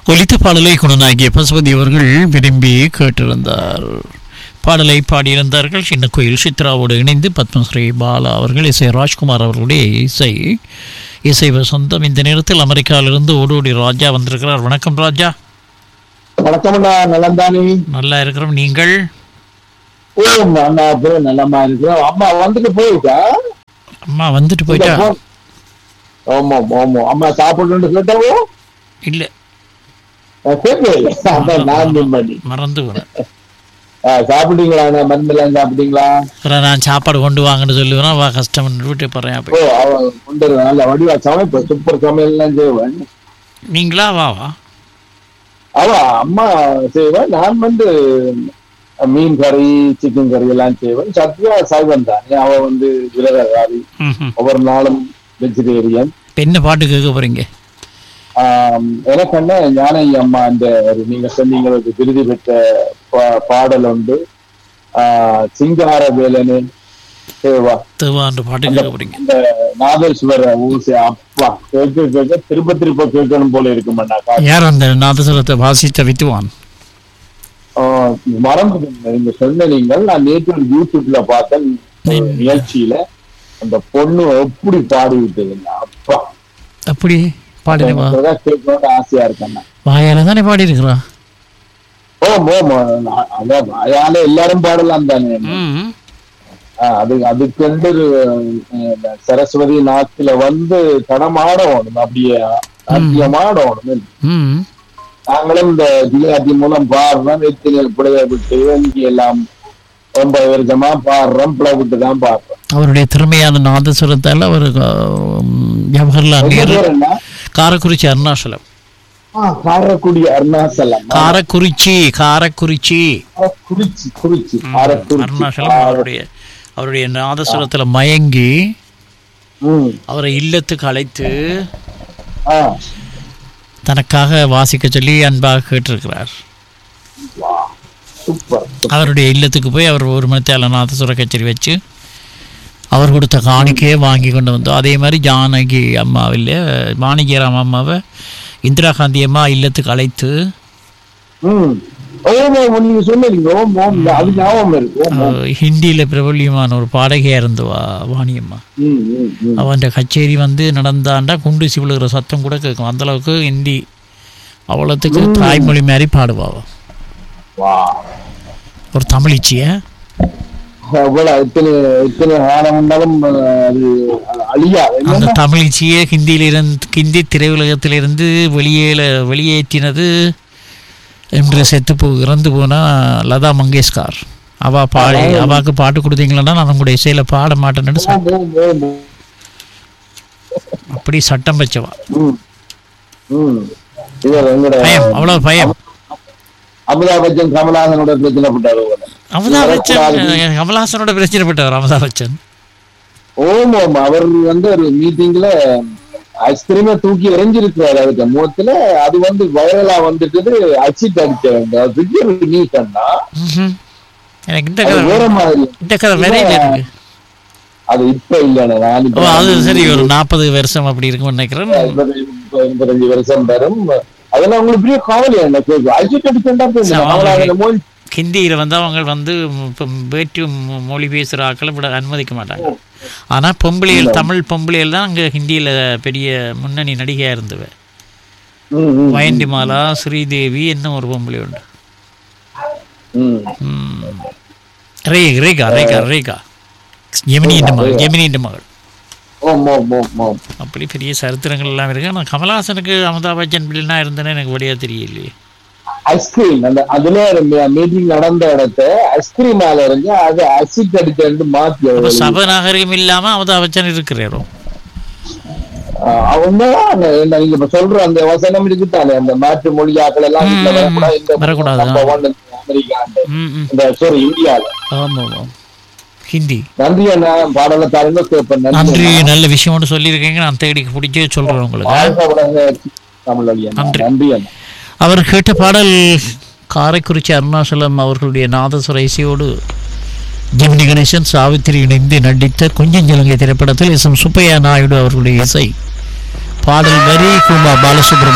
ஒலித்த பாடலை குணநாயகிய பசுபதி அவர்கள் விரும்பி கேட்டிருந்தார் பாடலை பாடியிருந்தார்கள் சின்ன கோயில் சித்ராவோடு இணைந்து பத்மஸ்ரீ பாலா அவர்கள் இசை ராஜ்குமார் அவர்களுடைய இசை இசை வசந்தம் இந்த நேரத்தில் அமெரிக்காவிலிருந்து ஓடோடி ராஜா வந்திருக்கிறார் வணக்கம் ராஜா வணக்கம்டா நலந்தானி நல்லா இருக்கிறோம் நீங்கள் ஓ அண்ணா பேர் நல்லமா இருக்கிறோம் அம்மா வந்துட்டு போயிருக்கா அம்மா வந்துட்டு போயிட்டா ஆமா ஆமா அம்மா சாப்பிட்டு கேட்டவோ இல்லை கேட்கல அதான் நான் நிம்மதி மறந்து போனேன் சாப்பிட்டீங்களா மருந்தெல்லாம் சாப்பிட்டீங்களா அப்புறம் நான் சாப்பாடு கொண்டு வாங்கன்னு சொல்லுவேன் வா கஷ்டம் விட்டு போகிறேன் ஓ அவ கொண்டு வருவா. நல்ல வடிவா சமைப்ப சூப்பர் சமையல் எல்லாம் செய்வேன் நீங்களா வா வா அவ அம்மா செய்வேன் நான் வந்து மீன் கறி சிக்கன் கறி எல்லாம் செய்வேன் சத்யா சைவம் தான் அவ வந்து விரதகாரி ம்ஹும். ஒவ்வொரு நாளும் வெஜிடேரியன் இப்ப என்ன பாட்டு கேட்க போறீங்க ஆம், எனக்கு என்ன ஞானை அம்மா அந்த ஒரு நீங்க சொன்னீங்க ஒரு விருது பெற்ற பா- பாடல் உண்டு ஆஹ், சிங்கார வேலனு சேவா தேவான்ற பாட்டு கேட்க போறீங்க இந்த நாதேஸ்வர ஊசி அப்பா கேட்க கேட்க திருப்ப திருப்ப கேட்கணும் போல இருக்குமாண்ணா யார் அந்த நாதஸ்வரத்தை வாசித்த வித்துவான் மறந்து நீங்க சொன்ன நீங்கள் நான் நேற்று ஒரு யூடியூப்ல பார்த்தேன் ஒரு நிகழ்ச்சியில அந்த பொண்ணு எப்படி பாடி விட்டதுங்க அப்பா அப்படி பாடினவா இப்பதான் கேட்கணும்னு ஆசையா இருக்கேன் வாயால தானே பாடி இருக்கிறா ஓம் ஓம் அதான் வாயால எல்லாரும் பாடலாம் தானே ஆஹ் அது அதுக்கென்று அஹ், சரஸ்வதி நாட்டுல வந்து தடமாடணும் அப்படியே நாட்டியமாடணும் ம் நாங்களும் இந்த ஜிலேபி மூலம் பாடுறோம் எத்தனை புடைய விட்டு இங்கே எல்லாம் ரொம்ப வருஷமா பாடுறோம் பிள்ளை விட்டு தான் பாடுறோம் அவருடைய திறமையான நாதஸ்வரத்தால் அவர் ஆம், ஜவஹர்லால் உங்க நேரு பேர் என்ன காரக்குறிச்சி அருணாச்சலம் ஆ, காரைக்குடி அருணாச்சலம் காரக்குறிச்சி காரக்குறிச்சி குறிச்சி குறிச்சி ம், காரைக்குறிச்சி அருணாச்சலம் அவருடைய அவருடைய நாதஸ்வரத்துல மயங்கி ம் அவரை இல்லத்துக்கு அழைத்து ஆ தனக்காக வாசிக்க சொல்லி அன்பாக கேட்டிருக்கிறார் சூப்பர் அவருடைய இல்லத்துக்கு போய் அவர் ஒரு மணித்தால நாதசுர கச்சேரி வச்சு அவர் கொடுத்த காணிக்கையை வாங்கி கொண்டு வந்தோம் அதே மாதிரி ஜானகி அம்மாவில் வாணிஜிராம் அம்மாவை இந்திரா காந்தி அம்மா இல்லத்துக்கு அழைத்து ம் ஓம் ஓம் நீங்க சொன்னீங்க ஓம் ஓம் அது ஞாபகம் இருக்கு ஓம் ஓம் ஹிந்தியில் பிரபல்யமான ஒரு பாடகையாக இருந்துவா வாணியம்மா ம் ம் ம் அவன் கச்சேரி வந்து நடந்தாண்டா குண்டு சிவிழுகிற சத்தம் கூட கேட்கும் அந்த அளவுக்கு ஹிந்தி அவ்வளோத்துக்கு தாய்மொழி மாதிரி பாடுவா அவ. வா ஒரு தமிழிச்சிய அவ்வளவு இத்தனை இத்தனை காலம் இருந்தாலும் அது அழியாது அந்த தமிழிச்சியை ஹிந்தியில இருந்து ஹிந்தி திரையுலகத்திலிருந்து வெளியேல வெளியேற்றினது என்று செத்து போ இறந்து போனா லதா மங்கேஷ்கர் அவா பாடி அவாக்கு பாட்டு கொடுத்தீங்களா நான் உங்களுடைய இசையில பாட மாட்டேன்னு சொ- ஓம் ஓம் ஓம் ஓம். அப்படி சட்டம் வச்சவா ம் ம் இவர் எங்கட பயம் அவ்வளவு பயம் அமிதாப் பச்சன் கமலஹாசனோட பிரச்சனை பட்டாரு போல. அமிதாப் பச்சன் கமல்ஹாசனோட பிரச்சனை பட்டவர் அமிதாப் பச்சன் ஓம் ஓம் அவர் வந்து ஒரு மீட்டிங்ல ஐஸ்கிரீமை தூக்கி எறிஞ்சிருக்கிறாரு அதுக்கு முகத்துல அது வந்து வைரலா வந்துட்டு அச்சிட் அடிச்ச நியூஸ் அண்ணா ம்ஹும். எனக்கு இந்த அது கதை வேற மாதிரி இந்த கதை வரையில இருக்கு அது இப்ப இல்லைண்ணே நான் ஓ இப்ப அது சரி ஒரு நாற்பது வருஷம் அப்படி இருக்கும்னு நினைக்கிறேன் எண்பது, முப்பது, எண்பத்தஞ்சு வருஷம் வரும் அதெல்லாம் உங்களுக்கு பெரிய கவலை என்ன கேட்கும் அஜித் அடிச்சா கமலஹாசன் மோதி ஹிந்தியில் வந்து அவங்க வந்து இப்போ வேற்று மொ- மொழி பேசுகிற ஆக்களை விட அனுமதிக்க மாட்டாங்க ஆனால் பொம்பளைகள் தமிழ் பொம்பளைகள் தான் அங்கே ஹிந்தியில் பெரிய முன்னணி நடிகையாக இருந்தவ ம், ம், வயண்டிமாலா ஸ்ரீதேவி இன்னும் ஒரு பொம்பளை உண்டு ம். ம். ரே ரேகா ரேகா ரேகா ஜெமினியின் மகள் ஜெமினியின் மகள் ஓம் ஓம் ஓம் ஓம் அப்படி பெரிய சரித்திரங்கள் எல்லாம் இருக்கு ஆனால் கமல்ஹாசனுக்கு அமிதாப் பச்சன் பிள்ளைனா இருந்தேன்னு எனக்கு வழியாக தெரியலையே ஐஸ்கிரீம் அந்த அதுல மீட்டிங் நடந்த இடத்த ஐஸ்கிரீம் மேல இருந்து அது அசிட் அடிச்சு மாத்தி அப்போ சப நாகரிகம் இல்லாமல் அமிதாப் பச்சன் இருக்கிறாரோ அவங்க நீங்க இப்ப சொல்ற அந்த வசனம் இருக்குதானே அந்த மாற்று மொழியாக்கள் எல்லாம் ம், இதுல வரக்கூடாது இந்த வரக்கூடாது, number one அமெரிக்கா ம் ம் இந்த சாரி இந்தியால ஆமாம் ஆமாம் ஹிந்தி நன்றி அண்ணா பாடல தாருங்க கேட்பேன் நன்றி நல்ல விஷயம் ஒன்று சொல்லியிருக்கீங்க நான் தேடி பிடிச்சி சொல்கிறேன் உங்களுக்கு வாழ்க வளங்க தமிழ் வழி அண்ணா நன்றி. நன்றி அண்ணா அவர் கேட்ட பாடல் காரைக்குறிச்சி அருணாச்சலம் அவர்களுடைய நாதஸ்வர இசையோடு ஜெமினி கணேசன் சாவித்திரி இணைந்து நடித்த கொஞ்சஞ்சலங்கை திரைப்படத்தில் எஸ் எம் சுப்பையா நாயுடு அவர்களுடைய இசை பாடல் வரி குமார் பாலசுப்ரமணியம்